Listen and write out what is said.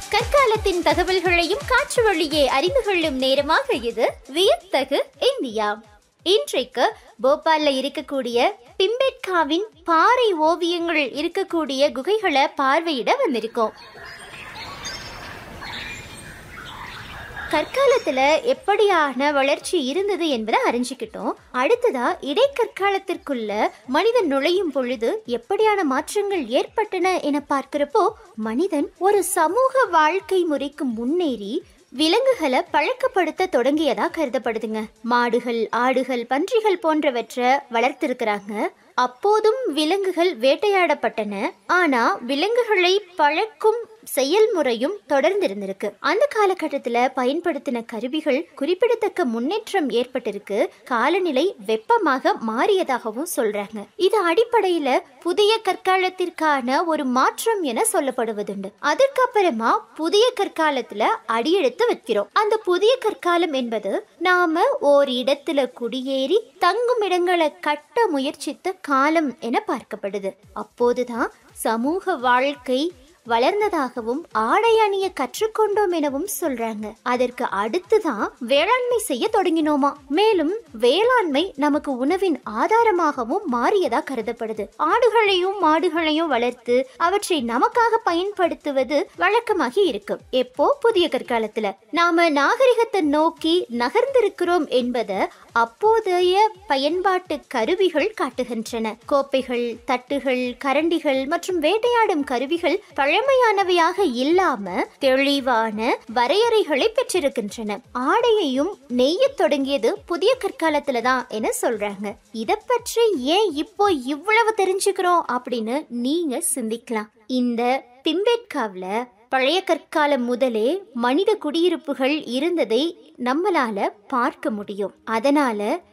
கற்காலத்தின் தகவல்களையும் காற்று வழியே அறிந்து கொள்ளும் நேரமாக இது வியத்தகு இந்தியா இன்றைக்கு போபால்ல இருக்கக்கூடிய பிம்பெட்காவின் பாறை ஓவியங்கள் இருக்கக்கூடிய குகைகளை பார்வையிட வந்திருக்கோம் கற்காலத்துல எப்படியான வளர்ச்சி இருந்தது என்பதை அறிஞ்சுக்கிட்டோம் அடுத்ததா இடைக்கற்காலத்திற்குள்ள மனிதன் நுழையும் பொழுது எப்படியான மாற்றங்கள் ஏற்பட்டன என பார்க்கிறப்போ மனிதன் ஒரு சமூக வாழ்க்கை முறைக்கு முன்னேறி விலங்குகளை பழக்கப்படுத்த தொடங்கியதா கருதப்படுதுங்க மாடுகள் ஆடுகள் பன்றிகள் போன்றவற்றை வளர்த்திருக்கிறாங்க அப்போதும் விலங்குகள் வேட்டையாடப்பட்டன ஆனா விலங்குகளை பழக்கும் செயல்முறையும் தொடர்ந்து இருந்திருக்கு அந்த காலகட்டத்துல பயன்படுத்தின கருவிகள் குறிப்பிடத்தக்க முன்னேற்றம் ஏற்பட்டிருக்கு காலநிலை வெப்பமாக மாறியதாகவும் சொல்றாங்க இது அடிப்படையில புதிய கற்காலத்திற்கான ஒரு மாற்றம் என சொல்லப்படுவதுண்டு அதற்கப்புறமா புதிய கற்காலத்துல அடியெடுத்து வைக்கிறோம் அந்த புதிய கற்காலம் என்பது நாம ஓர் இடத்துல குடியேறி தங்கும் இடங்களை கட்ட முயற்சித்த காலம் என பார்க்கப்படுது அப்போதுதான் சமூக வாழ்க்கை வளர்ந்ததாகவும் ஆடை அணிய கற்றுக்கொண்டோம் எனவும் சொல்றாங்க அதற்கு அடுத்துதான் வேளாண்மை செய்ய தொடங்கினோமா மேலும் வேளாண்மை நமக்கு உணவின் ஆதாரமாகவும் மாறியதா கருதப்படுது ஆடுகளையும் மாடுகளையும் வளர்த்து அவற்றை நமக்காக பயன்படுத்துவது வழக்கமாகி இருக்கு எப்போ புதிய கற்காலத்துல நாம நாகரிகத்தை நோக்கி நகர்ந்திருக்கிறோம் என்பதை அப்போதைய பயன்பாட்டு கருவிகள் காட்டுகின்றன கோப்பைகள் தட்டுகள் கரண்டிகள் மற்றும் வேட்டையாடும் கருவிகள் பழமையானவையாக இல்லாம தெளிவான வரையறைகளை பெற்றிருக்கின்றன ஆடையையும் நெய்ய தொடங்கியது புதிய கற்காலத்துல தான் என சொல்றாங்க இத பற்றி ஏன் இப்போ இவ்வளவு தெரிஞ்சுக்கிறோம் அப்படின்னு நீங்க சிந்திக்கலாம் இந்த பிம்பேட்காவ்ல பழைய கற்காலம் முதலே மனித குடியிருப்புகள் இருந்ததை நம்மளால பார்க்க முடியும் அதனால